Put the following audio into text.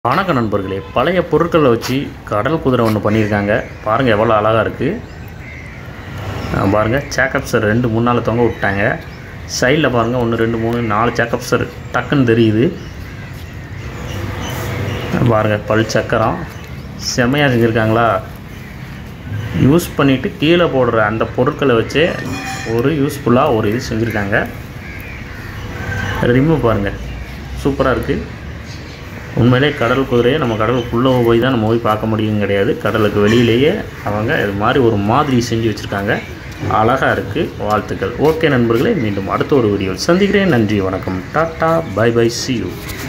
வணக்கம் நண்பர்களே பழைய பொருட்களை வச்சு கடல் குதிரை ஒன்று பண்ணியிருக்காங்க பாருங்கள் எவ்வளோ அழகாக இருக்குது பாருங்கள் சேக்கப்ஸர் ரெண்டு முன்னால் தொங்க விட்டாங்க சைடில் பாருங்கள் ஒன்று ரெண்டு மூணு நாலு சேக்கப்ஸர் டக்குன்னு தெரியுது பாருங்கள் பல் சக்கரம் செம்மையாக செஞ்சுருக்காங்களா யூஸ் பண்ணிவிட்டு கீழே போடுற அந்த பொருட்களை வச்சே ஒரு யூஸ்ஃபுல்லாக ஒரு இது செஞ்சுருக்காங்க ரிம்மு பாருங்கள் சூப்பராக இருக்குது உண்மையிலே கடல் குதிரையை நம்ம கடலுக்குள்ளே போய் தான் நம்ம போய் பார்க்க முடியும் கிடையாது கடலுக்கு வெளியிலேயே அவங்க இது மாதிரி ஒரு மாதிரி செஞ்சு வச்சுருக்காங்க அழகாக இருக்குது வாழ்த்துக்கள் ஓகே நண்பர்களே மீண்டும் அடுத்த ஒரு வீடியோவில் சந்திக்கிறேன் நன்றி வணக்கம் டாட்டா பை பை சி யூ